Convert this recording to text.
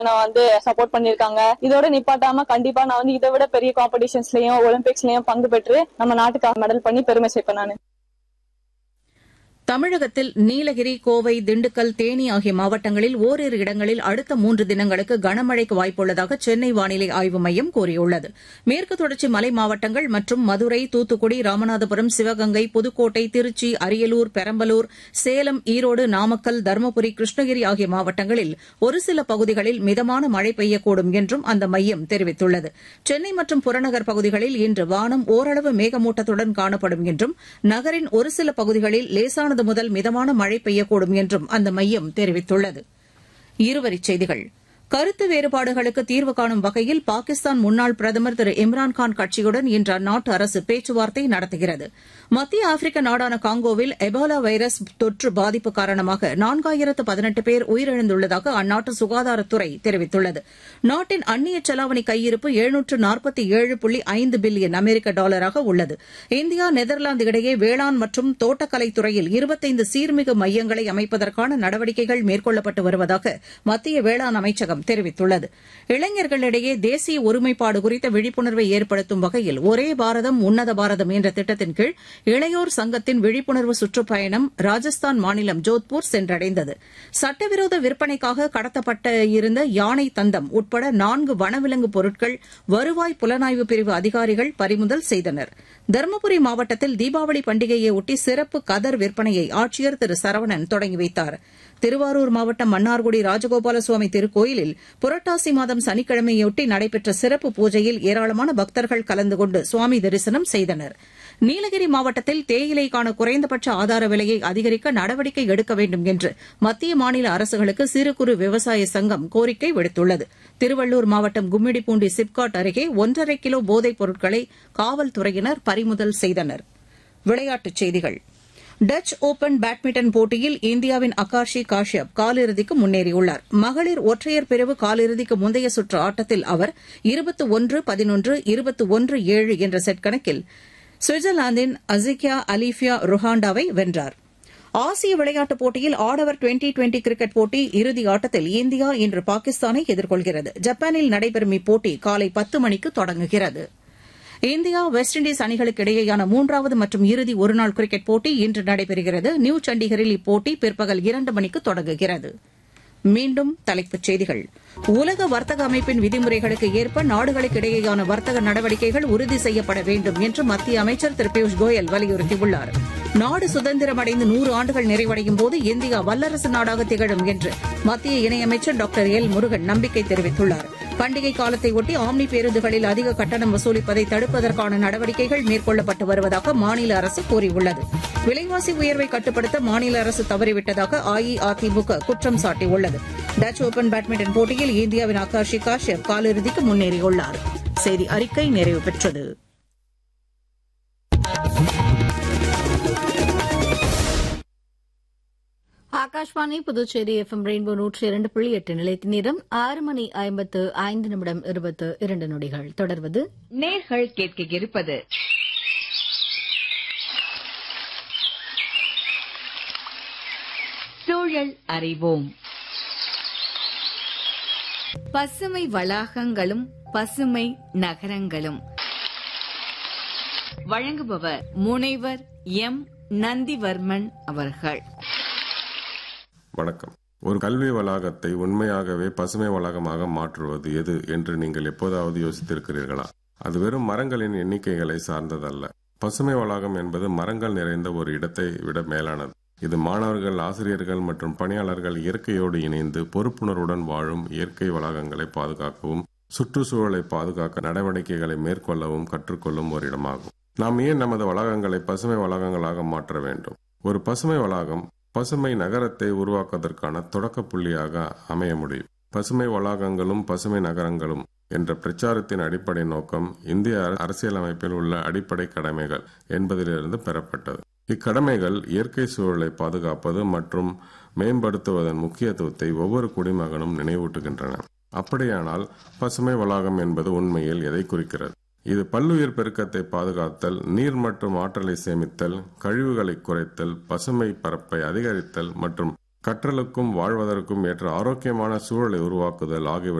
நான் வந்து சப்போர்ட் பண்ணிருக்காங்க இதோட நிப்பாட்டாம கண்டிப்பா நான் வந்து இதை விட பெரிய காம்படிஷன்ஸ்லயும் ஒலிம்பிக்ஸ்லயும் பங்கு பெற்று நம்ம நாட்டுக்காக மெடல் பண்ணி பெருமை சேர்ப்பேன் நானு தமிழகத்தில் நீலகிரி கோவை திண்டுக்கல் தேனி ஆகிய மாவட்டங்களில் ஓரிரு இடங்களில் அடுத்த மூன்று தினங்களுக்கு கனமழைக்கு வாய்ப்புள்ளதாக சென்னை வானிலை ஆய்வு மையம் கூறியுள்ளது மேற்கு தொடர்ச்சி மலை மாவட்டங்கள் மற்றும் மதுரை தூத்துக்குடி ராமநாதபுரம் சிவகங்கை புதுக்கோட்டை திருச்சி அரியலூர் பெரம்பலூர் சேலம் ஈரோடு நாமக்கல் தருமபுரி கிருஷ்ணகிரி ஆகிய மாவட்டங்களில் ஒரு சில பகுதிகளில் மிதமான மழை பெய்யக்கூடும் என்றும் அந்த மையம் தெரிவித்துள்ளது சென்னை மற்றும் புறநகர் பகுதிகளில் இன்று வானம் ஓரளவு மேகமூட்டத்துடன் காணப்படும் என்றும் நகரின் ஒரு சில பகுதிகளில் லேசானது முதல் மிதமான மழை பெய்யக்கூடும் என்றும் அந்த மையம் தெரிவித்துள்ளது இருவரிச் செய்திகள் கருத்து வேறுபாடுகளுக்கு தீர்வு காணும் வகையில் பாகிஸ்தான் முன்னாள் பிரதமர் திரு இம்ரான்கான் கட்சியுடன் இன்று அந்நாட்டு அரசு பேச்சுவார்த்தை நடத்துகிறது மத்திய ஆப்பிரிக்க நாடான காங்கோவில் எபோலா வைரஸ் தொற்று பாதிப்பு காரணமாக நான்காயிரத்து பதினெட்டு பேர் உயிரிழந்துள்ளதாக அந்நாட்டு சுகாதாரத்துறை தெரிவித்துள்ளது நாட்டின் அந்நிய செலாவணி கையிருப்பு எழுநூற்று நாற்பத்தி ஏழு புள்ளி ஐந்து பில்லியன் அமெரிக்க டாலராக உள்ளது இந்தியா நெதர்லாந்து இடையே வேளாண் மற்றும் தோட்டக்கலைத் துறையில் இருபத்தைந்து சீர்மிகு மையங்களை அமைப்பதற்கான நடவடிக்கைகள் மேற்கொள்ளப்பட்டு வருவதாக மத்திய வேளாண் அமைச்சகம் தெரிவித்துள்ளது இளைஞர்களிடையே தேசிய ஒருமைப்பாடு குறித்த விழிப்புணர்வை ஏற்படுத்தும் வகையில் ஒரே பாரதம் உன்னத பாரதம் என்ற திட்டத்தின் கீழ் இளையோர் சங்கத்தின் விழிப்புணர்வு சுற்றுப்பயணம் ராஜஸ்தான் மாநிலம் ஜோத்பூர் சென்றடைந்தது சட்டவிரோத விற்பனைக்காக கடத்தப்பட்ட இருந்த யானை தந்தம் உட்பட நான்கு வனவிலங்கு பொருட்கள் வருவாய் புலனாய்வு பிரிவு அதிகாரிகள் பறிமுதல் செய்தனர் தருமபுரி மாவட்டத்தில் தீபாவளி பண்டிகையை ஒட்டி சிறப்பு கதர் விற்பனையை ஆட்சியர் திரு சரவணன் தொடங்கி வைத்தார் திருவாரூர் மாவட்டம் மன்னார்குடி ராஜகோபால சுவாமி திருக்கோயிலில் புரட்டாசி மாதம் சனிக்கிழமையொட்டி நடைபெற்ற சிறப்பு பூஜையில் ஏராளமான பக்தர்கள் கலந்து கொண்டு சுவாமி தரிசனம் செய்தனர் நீலகிரி மாவட்டத்தில் தேயிலைக்கான குறைந்தபட்ச ஆதார விலையை அதிகரிக்க நடவடிக்கை எடுக்க வேண்டும் என்று மத்திய மாநில அரசுகளுக்கு சிறு குறு விவசாய சங்கம் கோரிக்கை விடுத்துள்ளது திருவள்ளூர் மாவட்டம் கும்மிடிப்பூண்டி சிப்காட் அருகே ஒன்றரை கிலோ போதைப் பொருட்களை காவல்துறையினர் பறிமுதல் செய்தனர் விளையாட்டுச் செய்திகள் டச் ஓபன் பேட்மிண்டன் போட்டியில் இந்தியாவின் அகாஷி காஷ்யப் காலிறுதிக்கு முன்னேறியுள்ளார் மகளிர் ஒற்றையர் பிரிவு காலிறுதிக்கு முந்தைய சுற்று ஆட்டத்தில் அவர் இருபத்து ஒன்று பதினொன்று இருபத்து ஒன்று ஏழு என்ற செட் கணக்கில் சுவிட்சர்லாந்தின் அசிகியா அலிஃபியா ருஹாண்டாவை வென்றார் ஆசிய விளையாட்டுப் போட்டியில் ஆடவர் டுவெண்டி டுவெண்டி கிரிக்கெட் போட்டி இறுதி ஆட்டத்தில் இந்தியா இன்று பாகிஸ்தானை எதிர்கொள்கிறது ஜப்பானில் நடைபெறும் இப்போட்டி காலை பத்து மணிக்கு தொடங்குகிறது இந்தியா வெஸ்ட் இண்டீஸ் அணிகளுக்கு இடையேயான மூன்றாவது மற்றும் இறுதி ஒருநாள் கிரிக்கெட் போட்டி இன்று நடைபெறுகிறது நியூ சண்டிகரில் இப்போட்டி பிற்பகல் இரண்டு மணிக்கு தொடங்குகிறது மீண்டும் தலைப்புச் செய்திகள் உலக வர்த்தக அமைப்பின் விதிமுறைகளுக்கு ஏற்ப நாடுகளுக்கு இடையேயான வர்த்தக நடவடிக்கைகள் உறுதி செய்யப்பட வேண்டும் என்று மத்திய அமைச்சர் திரு பியூஷ் கோயல் வலியுறுத்தியுள்ளார் நாடு சுதந்திரமடைந்து நூறு ஆண்டுகள் நிறைவடையும் போது இந்தியா வல்லரசு நாடாக திகழும் என்று மத்திய இணையமைச்சர் டாக்டர் எல் முருகன் நம்பிக்கை தெரிவித்துள்ளார் பண்டிகை காலத்தை ஒட்டி ஆம்னி பேருந்துகளில் அதிக கட்டணம் வசூலிப்பதை தடுப்பதற்கான நடவடிக்கைகள் மேற்கொள்ளப்பட்டு வருவதாக மாநில அரசு கூறியுள்ளது விலைவாசி உயர்வை கட்டுப்படுத்த மாநில அரசு தவறிவிட்டதாக அஇஅதிமுக குற்றம் சாட்டியுள்ளது டச் ஓபன் பேட்மிண்டன் போட்டியில் இந்தியாவின் ஆகாஷி காஷ்யப் காலிறுதிக்கு முன்னேறியுள்ளார் செய்தி அறிக்கை நிறைவு பெற்றது ஆகாஷ்வாணி புதுச்சேரி எஃப்எம் ரெயின்போ நூற்றி இரண்டு புள்ளி எட்டு நிலையத்தின் நேரம் ஆறு மணி ஐம்பத்து ஐந்து நிமிடம் இருபத்து இரண்டு நொடிகள் தொடர்வது நேர்கள் கேட்க இருப்பது சூழல் அறிவோம் பசுமை வளாகங்களும் பசுமை நகரங்களும் வழங்குபவர் முனைவர் எம் நந்திவர்மன் அவர்கள் வணக்கம் ஒரு கல்வி வளாகத்தை உண்மையாகவே பசுமை வளாகமாக மாற்றுவது எது என்று நீங்கள் எப்போதாவது யோசித்திருக்கிறீர்களா அது வெறும் மரங்களின் எண்ணிக்கைகளை சார்ந்ததல்ல பசுமை வளாகம் என்பது மரங்கள் நிறைந்த ஒரு இடத்தை விட மேலானது இது மாணவர்கள் ஆசிரியர்கள் மற்றும் பணியாளர்கள் இயற்கையோடு இணைந்து பொறுப்புணர்வுடன் வாழும் இயற்கை வளாகங்களை பாதுகாக்கவும் சுற்றுச்சூழலை பாதுகாக்க நடவடிக்கைகளை மேற்கொள்ளவும் கற்றுக்கொள்ளும் ஒரு இடமாகும் நாம் ஏன் நமது வளாகங்களை பசுமை வளாகங்களாக மாற்ற வேண்டும் ஒரு பசுமை வளாகம் பசுமை நகரத்தை உருவாக்குவதற்கான தொடக்க புள்ளியாக அமைய முடியும் பசுமை வளாகங்களும் பசுமை நகரங்களும் என்ற பிரச்சாரத்தின் அடிப்படை நோக்கம் இந்திய அரசியலமைப்பில் உள்ள அடிப்படை கடமைகள் என்பதிலிருந்து பெறப்பட்டது இக்கடமைகள் இயற்கை சூழலை பாதுகாப்பது மற்றும் மேம்படுத்துவதன் முக்கியத்துவத்தை ஒவ்வொரு குடிமகனும் நினைவூட்டுகின்றன அப்படியானால் பசுமை வளாகம் என்பது உண்மையில் எதை குறிக்கிறது இது பல்லுயிர் பெருக்கத்தை பாதுகாத்தல் நீர் மற்றும் ஆற்றலை சேமித்தல் கழிவுகளை குறைத்தல் பசுமை பரப்பை அதிகரித்தல் மற்றும் கற்றலுக்கும் வாழ்வதற்கும் ஏற்ற ஆரோக்கியமான சூழலை உருவாக்குதல் ஆகியவற்றை